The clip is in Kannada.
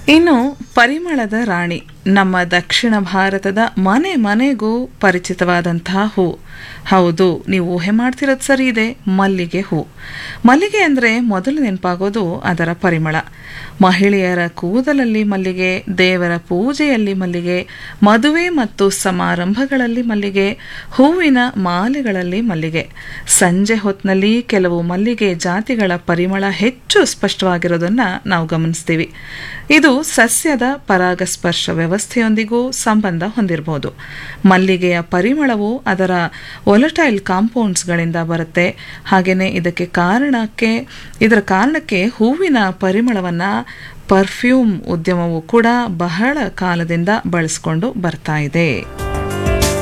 ಇನ್ನು ಪರಿಮಳದ ರಾಣಿ ನಮ್ಮ ದಕ್ಷಿಣ ಭಾರತದ ಮನೆ ಮನೆಗೂ ಪರಿಚಿತವಾದಂತಹ ಹೂ ಹೌದು ನೀವು ಊಹೆ ಮಾಡ್ತಿರೋದು ಸರಿ ಇದೆ ಮಲ್ಲಿಗೆ ಹೂ ಮಲ್ಲಿಗೆ ಅಂದರೆ ಮೊದಲು ನೆನಪಾಗೋದು ಅದರ ಪರಿಮಳ ಮಹಿಳೆಯರ ಕೂದಲಲ್ಲಿ ಮಲ್ಲಿಗೆ ದೇವರ ಪೂಜೆಯಲ್ಲಿ ಮಲ್ಲಿಗೆ ಮದುವೆ ಮತ್ತು ಸಮಾರಂಭಗಳಲ್ಲಿ ಮಲ್ಲಿಗೆ ಹೂವಿನ ಮಾಲೆಗಳಲ್ಲಿ ಮಲ್ಲಿಗೆ ಸಂಜೆ ಹೊತ್ತಿನಲ್ಲಿ ಕೆಲವು ಮಲ್ಲಿಗೆ ಜಾತಿಗಳ ಪರಿಮಳ ಹೆಚ್ಚು ಸ್ಪಷ್ಟವಾಗಿರೋದನ್ನು ನಾವು ಗಮನಿಸ್ತೀವಿ ಇದು ಸಸ್ಯದ ಪರಾಗಸ್ಪರ್ಶ ವ್ಯವಸ್ಥೆಯೊಂದಿಗೂ ಸಂಬಂಧ ಹೊಂದಿರಬಹುದು ಮಲ್ಲಿಗೆಯ ಪರಿಮಳವು ಅದರ ಒಲಟೈಲ್ ಕಾಂಪೌಂಡ್ಸ್ಗಳಿಂದ ಬರುತ್ತೆ ಹಾಗೆಯೇ ಇದಕ್ಕೆ ಕಾರಣಕ್ಕೆ ಇದರ ಕಾರಣಕ್ಕೆ ಹೂವಿನ ಪರಿಮಳವನ್ನು ಪರ್ಫ್ಯೂಮ್ ಉದ್ಯಮವು ಕೂಡ ಬಹಳ ಕಾಲದಿಂದ ಬಳಸ್ಕೊಂಡು ಬರ್ತಾ ಇದೆ